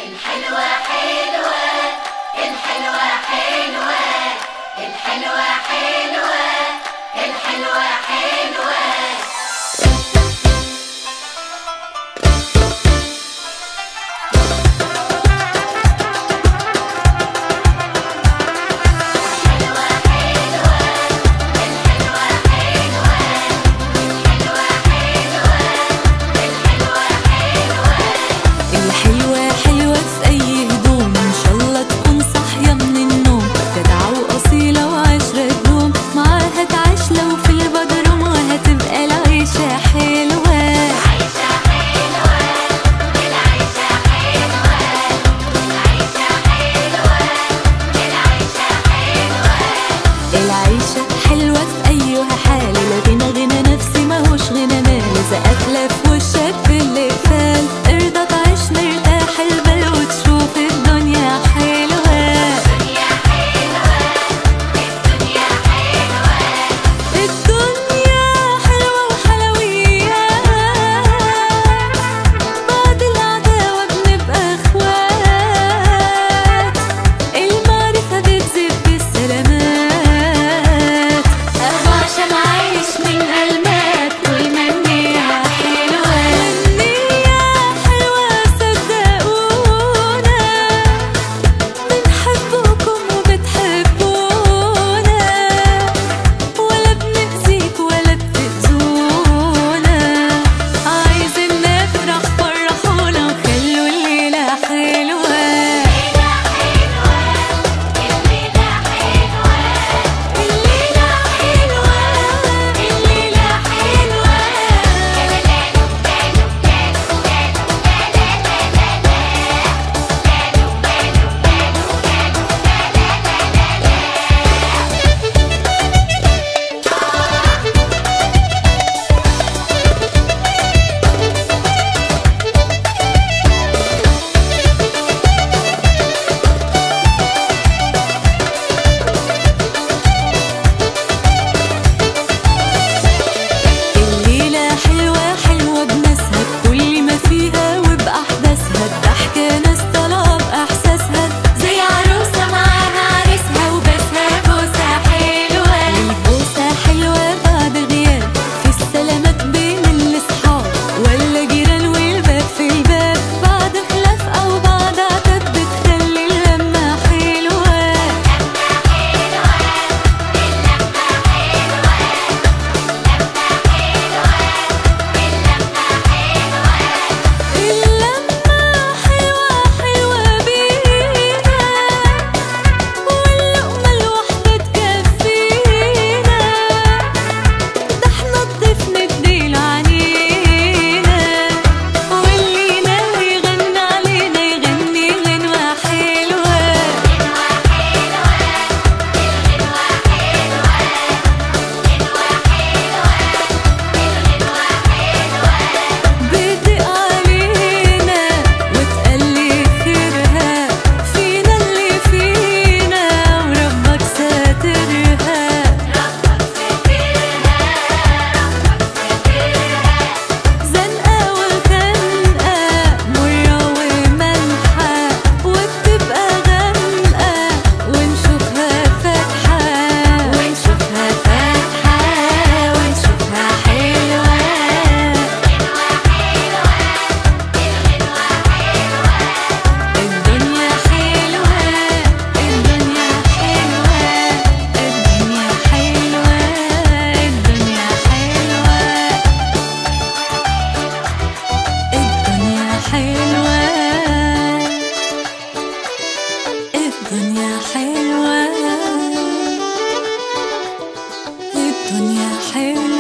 الحلوة حلوة الحلوة حلوة الحلوة حلوة الحلوة حلوة الحلوة حلوة في أي هدوم إن شاء الله تكون صاحية من النوم جدعة وأصيلة وعشرة دوم معاها تعيش لو في البدروم وهتبقى العيشة حلوة العيشة حلوة في أيها حال الغنى غنى نفسي ماهوش غنى مال إذا أتلف وشك اللي فال ارضى تعيش مرتاح البال وتشوف الدنيا حلوة الدنيا حلوة وحلويات بعد العداوة بنبقى اخوات المعرفة بتزيد بالسلامات أهو عشان عايش من قلبك والمنية حلوة النية حلوة صدقونا بنحبكم وبتحبونا ولا بنأذيك ولا بتأذونا عايزين نفرح فرحونا وخلوا الليلة حلوة الليلة حلوة الليلة حلوة الليلة حلوة حلوة بناسها بكل ما فيها وبأحداثها الضحكة ناس طالعة بإحساسها زي عروسة معاها عريسها وبسها بوسة حلوة البوسة حلوة بعد غياب في السلامات بين الأصحاب ولا جيران والباب في الباب بعد خلاف أو بعد عتاب بتخلي اللمة حلوة اللمة حلوة حلوة بينا واللقمة الواحدة تكفينا ده احنا الضيف نديل عنينا واللي ناوي يغني علينا يغني غنوة حلوة بتدق علينا وتقلي خيرها فينا اللي فينا وربك ساترها زنقة وخنقة مرة وملحة وبتبقى غامقة ونشوفها فاتحة ونشوفها فاتحة ونشوفها حلوة الدنيا حلوة الدنيا حلوة الدنيا حلوة الدنيا حلوة الدنيا حلوة الدنيا حلوة الدنيا حلوة